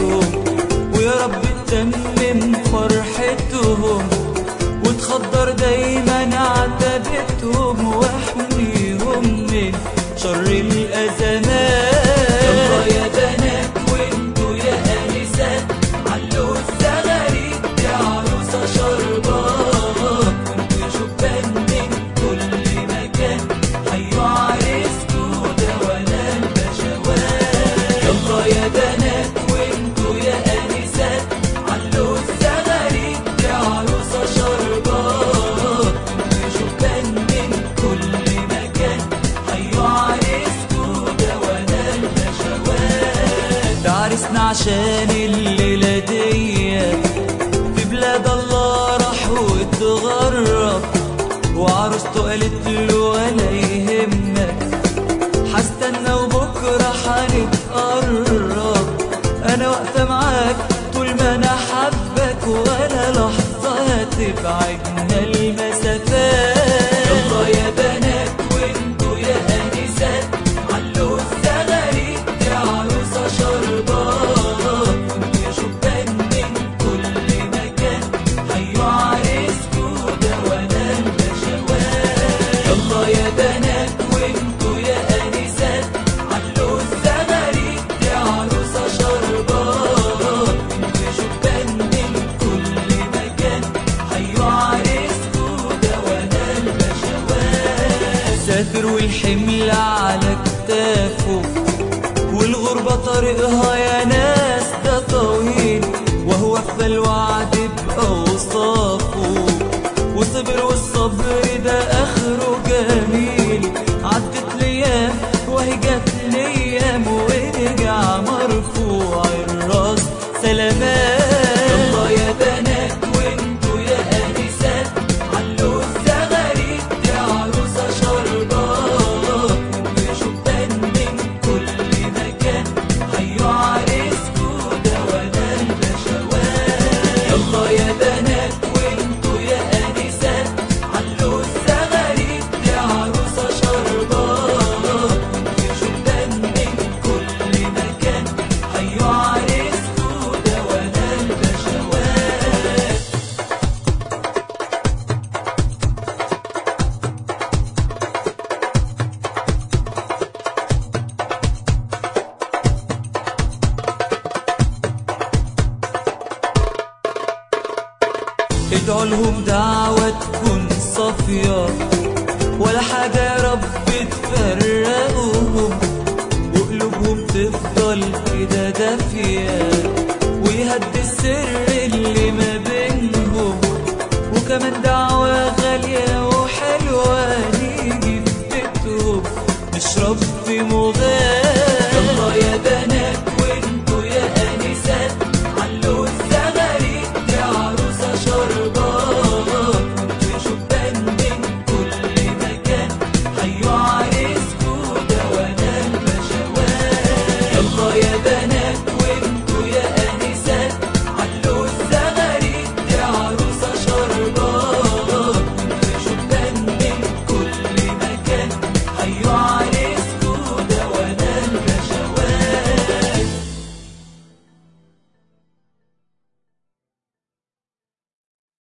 بيهم ويا رب تتمم فرحتهم وتخضر دايما عتبتهم واحميهم من شر الأزمات يلا يا بنات وانتوا يا آنسات علوا الزغاريد دي عروسة شربات وانتوا يا شبان من كل مكان حيوا عريسكوا ده ولا البشوات يلا يا بنات وانتوا يا آنسات علوا الزغاريد دي عروسة شربات وانتوا يا شبان من كل مكان حيوا عريسكوا ده ولا البشوات ده عرسنا عشان الليلة دي في بلاد الله راح واتغرب وعروسته قالت له ولا يهمك هستنى وبكرة هنتقرب أنا واقفة معاك طول ما أنا حبك ولا لحظة هتبعدنا المسافات يلا يا بنات وانتوا يا آنسات علوا الزغاريد دي عروسة شربات وانتوا يا شبان من كل مكان حيوا عريسكوا ده ولا البشوات يلا يا بنات وانتوا يا آنسات علوا الزغاريد دي عروسة شربات وانتوا يا شبان من كل مكان حيوا عريسكوا ده ولا البشوات سافر والحمل على كتافه والغربة طريقها يا ناس ده طويل وهو في الوعد بأوصافه وصبر والصبر ده آخره جميل عدت ليام وهي جت ليام ورجع مرفوع الراس سلامات يلا يا بنات وانتوا يا آنسات علوا الزغاريد دي عروسة شربات وانتوا يا شبان من كل مكان حيوا عريسكوا ده ولا البشوات يلا يا بنات وانتوا يا آنسات علوا الزغاريد دي عروسة شربات وانتوا يا شبان من كل مكان حيوا عريسكوا ده ولا البشوات ادعوا لهم دعوة تكون صافية ولا حاجة يا رب تفرقهم وقلوبهم تفضل كده دافية ويهدي السر اللي ما